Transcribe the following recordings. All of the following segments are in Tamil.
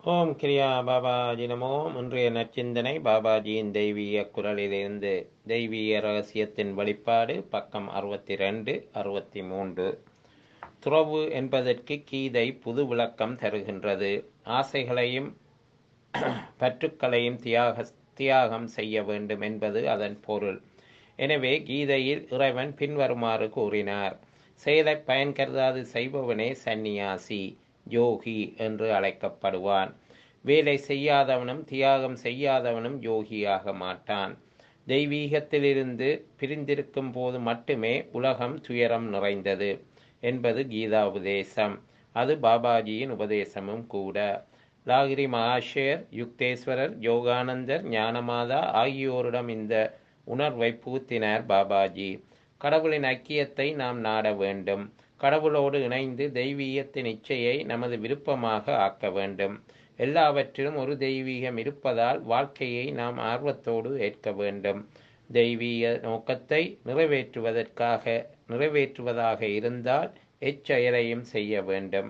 ஓம் கிரியா பாபாஜி நமோ இன்றைய நற்சிந்தனை பாபாஜியின் தெய்வீக குரலிலிருந்து தெய்வீக ரகசியத்தின் வெளிப்பாடு பக்கம் அறுபத்தி ரெண்டு அறுபத்தி மூன்று துறவு என்பதற்கு கீதை புது விளக்கம் தருகின்றது ஆசைகளையும் பற்றுக்களையும் தியாக தியாகம் செய்ய வேண்டும் என்பது அதன் பொருள் எனவே கீதையில் இறைவன் பின்வருமாறு கூறினார் செயலை பயன் கருதாது செய்பவனே சந்நியாசி யோகி என்று அழைக்கப்படுவான் வேலை செய்யாதவனும் தியாகம் செய்யாதவனும் யோகியாக மாட்டான் தெய்வீகத்திலிருந்து பிரிந்திருக்கும் போது மட்டுமே உலகம் துயரம் நிறைந்தது என்பது கீதா உபதேசம் அது பாபாஜியின் உபதேசமும் கூட லாகிரி மகாஷயர் யுக்தேஸ்வரர் யோகானந்தர் ஞானமாதா ஆகியோரிடம் இந்த உணர்வை புகுத்தினார் பாபாஜி கடவுளின் ஐக்கியத்தை நாம் நாட வேண்டும் கடவுளோடு இணைந்து தெய்வீகத்தின் இச்சையை நமது விருப்பமாக ஆக்க வேண்டும் எல்லாவற்றிலும் ஒரு தெய்வீகம் இருப்பதால் வாழ்க்கையை நாம் ஆர்வத்தோடு ஏற்க வேண்டும் தெய்வீக நோக்கத்தை நிறைவேற்றுவதற்காக நிறைவேற்றுவதாக இருந்தால் எச்செயலையும் செய்ய வேண்டும்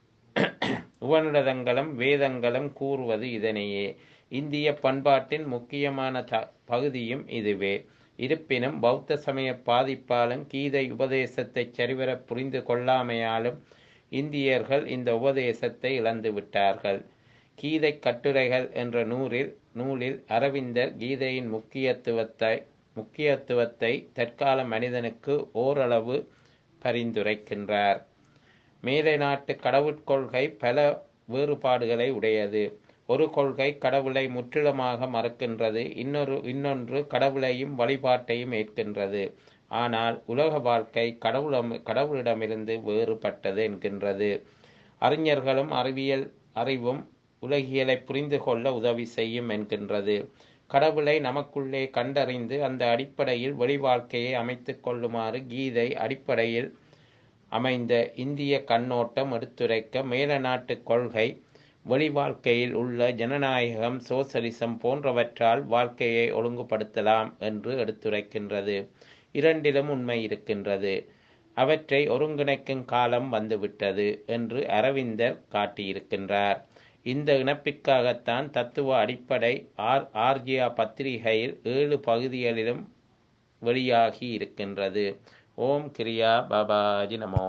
உபநிடதங்களும் வேதங்களும் கூறுவது இதனையே இந்திய பண்பாட்டின் முக்கியமான த பகுதியும் இதுவே இருப்பினும் பௌத்த சமய பாதிப்பாலும் கீதை உபதேசத்தை சரிவர புரிந்து கொள்ளாமையாலும் இந்தியர்கள் இந்த உபதேசத்தை இழந்து விட்டார்கள் கீதை கட்டுரைகள் என்ற நூலில் நூலில் அரவிந்தர் கீதையின் முக்கியத்துவத்தை முக்கியத்துவத்தை தற்கால மனிதனுக்கு ஓரளவு பரிந்துரைக்கின்றார் மேலை நாட்டு கடவுட்கொள்கை பல வேறுபாடுகளை உடையது ஒரு கொள்கை கடவுளை முற்றிலுமாக மறக்கின்றது இன்னொரு இன்னொன்று கடவுளையும் வழிபாட்டையும் ஏற்கின்றது ஆனால் உலக வாழ்க்கை கடவுளம் கடவுளிடமிருந்து வேறுபட்டது என்கின்றது அறிஞர்களும் அறிவியல் அறிவும் உலகியலை புரிந்து கொள்ள உதவி செய்யும் என்கின்றது கடவுளை நமக்குள்ளே கண்டறிந்து அந்த அடிப்படையில் வெளி வாழ்க்கையை அமைத்து கொள்ளுமாறு கீதை அடிப்படையில் அமைந்த இந்திய கண்ணோட்டம் எடுத்துரைக்க மேல நாட்டு கொள்கை வெளி வாழ்க்கையில் உள்ள ஜனநாயகம் சோசலிசம் போன்றவற்றால் வாழ்க்கையை ஒழுங்குபடுத்தலாம் என்று எடுத்துரைக்கின்றது இரண்டிலும் உண்மை இருக்கின்றது அவற்றை ஒருங்கிணைக்கும் காலம் வந்துவிட்டது என்று அரவிந்தர் காட்டியிருக்கின்றார் இந்த இணைப்பிற்காகத்தான் தத்துவ அடிப்படை ஆர் ஆர்ஜியா பத்திரிகையில் ஏழு பகுதிகளிலும் வெளியாகி இருக்கின்றது ஓம் கிரியா பாபாஜி நமோ